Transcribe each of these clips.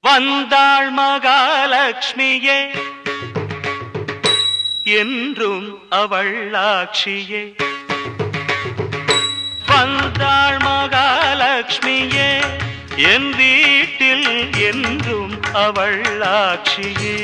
வந்தாள் மகாலட்சுமியே என்றும் அவள் ஆட்சியே வந்தாள் மகாலட்சுமியே என் வீட்டில் என்றும் அவள் ஆட்சியே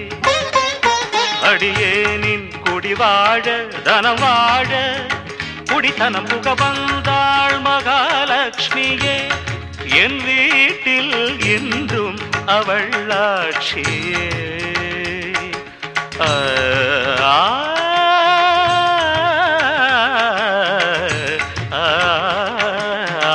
அடியேனின் குடி வாழ தனம் வாழ குடித்தனம் புக வந்தாள் மகாலட்சுமியே என் வீட்டில் என்றும் அவள் ஆட்சியே ஆ, ஆ, ஆ, ஆ.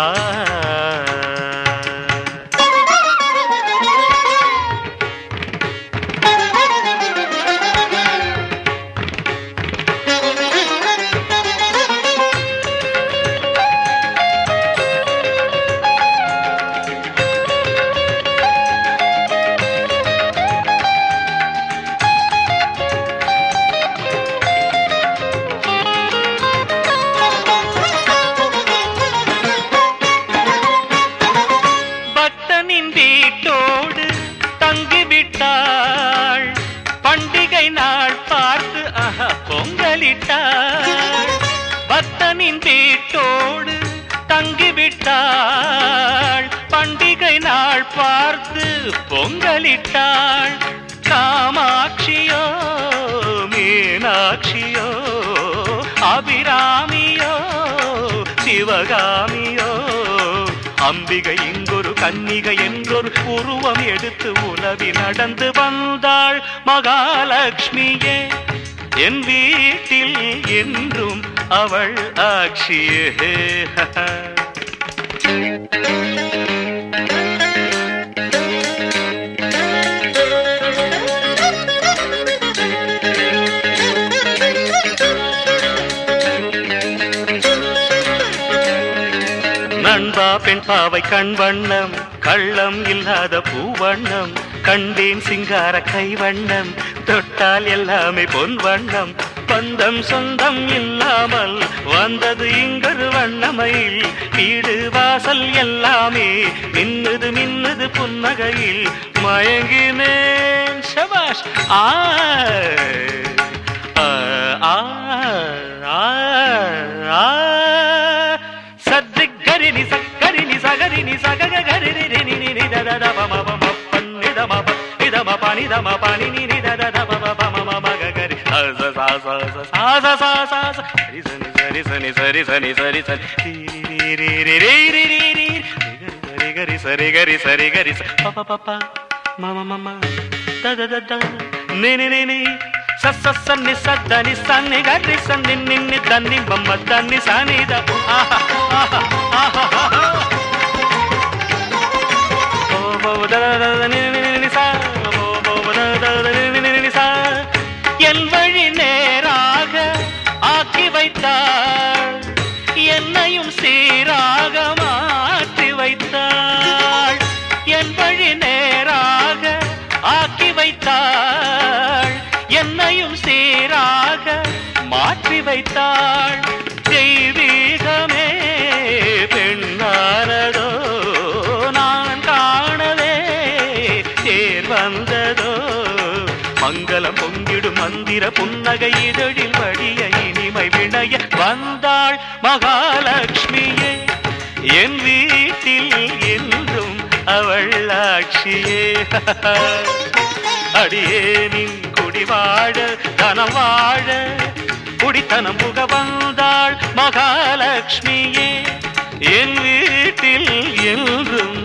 பக்தனின் வீட்டோடு தங்கிவிட்டாள் பண்டிகை நாள் பார்த்து ஆஹா பொங்கலிட்டாள் பக்தனின் வீட்டோடு தங்கிவிட்டாள் பண்டிகை நாள் பார்த்து பொங்கலிட்டாள் காமாட்சியோ மீனாட்சியோ அபிராமியோ சிவகாமியோ அம்பிகை இங்கொரு கன்னிகை என்றொரு உருவம் எடுத்து உலவி நடந்து வந்தாள் மகாலட்சுமியே என் வீட்டில் என்றும் அவள் ஆட்சியே நண்பா பெண் பாவை கண் வண்ணம் கள்ளம் இல்லாத பூவண்ணம் கண்டேன் சிங்கார கை வண்ணம் தொட்டால் எல்லாமே பொன் வண்ணம் பந்தம் சொந்தம் இல்லாமல் வந்தது இங்கொரு வண்ணமையில் வீடு வாசல் எல்லாமே மின்னுது மின்னுது புன்னகையில் மயங்கினேன் சபாஷ் ஆ ஆ, ஆ, ஆ, ஆ. சத்ரி கரிணி சக்கரிணி சகரிணி சகக கரிணி நி நி நி த த த ப ம ப ம பன் நி த ம ப நி த ம ப நி த ம ப நி நி நி த த த ப ம ப ம ம ம க க ரி ச ச ச ச ச ச ச ச ச ச ரி ச நி ச ரி ச நி ச ரி ச நி ச ரி ச ரி ரி ரி ரி ரி ரி ரி ரி ரி ரி ரி ச ரி க ரி ச ரி க ரி ச ப ப ப ப ம ம ம ம த த த த நி நி நி நி ச ச ச நி ச த நி ச நி க ரி ச நி நி நி த நி ப ம த நி ச நி த ஆஹா ஆஹா ஆஹா ஆஹா ஓ போ த த த த நி நி நி நி ச ஓ போ த த த நி நி நி நி ச என் வழி நேராக ஆக்கி வைத்தாள் என்னையும் சீராக மாற்றி வைத்தாள் என் வழி நேராக ஆக்கி வைத்தாள் என்னையும் சீராக மாற்றி வைத்தாள் தெய்வீகமே பெண்ணானதோ நான் காணவே தேர் வந்ததோ மங்களம் பொங்கிடும் மந்திர புன்னகை இதழில் வழிய இனிமை விளைய வந்தாள் மகாலட்சுமியே என் வீட்டில் என்றும் அவள் ஆட்சியே அடியேனின் குடி வாழ தனம் வாழ குடித்தனம் புக வந்தாள் மகாலட்சுமியே என் வீட்டில் என்றும்